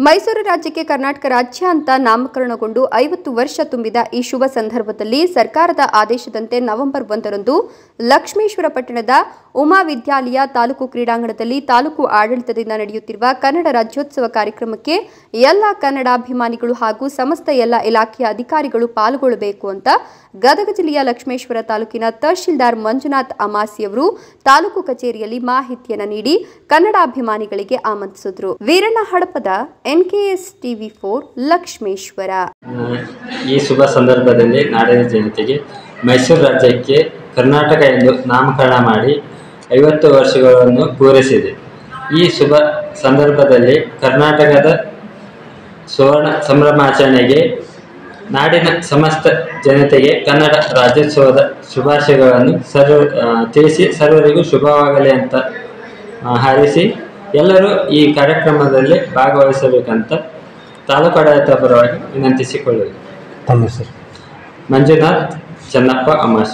ಮೈಸೂರು ರಾಜ್ಯಕ್ಕೆ ಕರ್ನಾಟಕ ರಾಜ್ಯ ಅಂತ ನಾಮಕರಣಗೊಂಡು ಐವತ್ತು ವರ್ಷ ತುಂಬಿದ ಈ ಶುಭ ಸಂದರ್ಭದಲ್ಲಿ ಸರ್ಕಾರದ ಆದೇಶದಂತೆ ನವೆಂಬರ್ ಒಂದರಂದು ಲಕ್ಷ್ಮೇಶ್ವರ ಪಟ್ಟಣದ ಉಮಾ ವಿದ್ಯಾಲಯ ತಾಲೂಕು ಕ್ರೀಡಾಂಗಣದಲ್ಲಿ ತಾಲೂಕು ಆಡಳಿತದಿಂದ ನಡೆಯುತ್ತಿರುವ ಕನ್ನಡ ರಾಜ್ಯೋತ್ಸವ ಕಾರ್ಯಕ್ರಮಕ್ಕೆ ಎಲ್ಲ ಕನ್ನಡಾಭಿಮಾನಿಗಳು ಹಾಗೂ ಸಮಸ್ತ ಎಲ್ಲ ಇಲಾಖೆಯ ಅಧಿಕಾರಿಗಳು ಪಾಲ್ಗೊಳ್ಳಬೇಕು ಅಂತ ಗದಗ ಜಿಲ್ಲೆಯ ಲಕ್ಷ್ಮೇಶ್ವರ ತಾಲೂಕಿನ ತಹಶೀಲ್ದಾರ್ ಮಂಜುನಾಥ್ ಅಮಾಸಿಯವರು ತಾಲೂಕು ಕಚೇರಿಯಲ್ಲಿ ಮಾಹಿತಿಯನ್ನು ನೀಡಿ ಕನ್ನಡಾಭಿಮಾನಿಗಳಿಗೆ ಆಮಂತ್ರಿಸಿದ್ರು Veeranna Hadapada NKS TV four Lakshmeshwar ಈ ಶುಭ ಸಂದರ್ಭದಲ್ಲಿ ನಾಡಿನ ಜನತೆಗೆ ಮೈಸೂರು ರಾಜ್ಯಕ್ಕೆ ಕರ್ನಾಟಕ ಎಂದು ನಾಮಕರಣ ಮಾಡಿ ಐವತ್ತು ವರ್ಷಗಳನ್ನು ಪೂರೈಸಿದೆ ಈ ಶುಭ ಸಂದರ್ಭದಲ್ಲಿ ಕರ್ನಾಟಕದ ಸುವರ್ಣ ಸಂಭ್ರಮಾಚರಣೆಗೆ ನಾಡಿನ ಸಮಸ್ತ ಜನತೆಗೆ ಕನ್ನಡ ರಾಜ್ಯೋತ್ಸವದ ಶುಭಾಶಯಗಳನ್ನು ಸರ್ವ ಆ, ತಿಳಿಸಿ ಸರ್ವರಿಗೂ ಶುಭವಾಗಲಿ ಅಂತ ಆ, ಹಾರೈಸಿ ಎಲ್ಲರೂ ಈ ಕಾರ್ಯಕ್ರಮದಲ್ಲಿ ಭಾಗವಹಿಸಬೇಕಂತ ತಾಲೂಕು ಆಡಳಿತ ಪರವಾಗಿ ವಿನಂತಿಸಿಕೊಳ್ಳುವುದು ತಮ್ಮ ಹೆಸರು ಮಂಜುನಾಥ್ ಚೆನ್ನಪ್ಪ ಅಮಾಸ್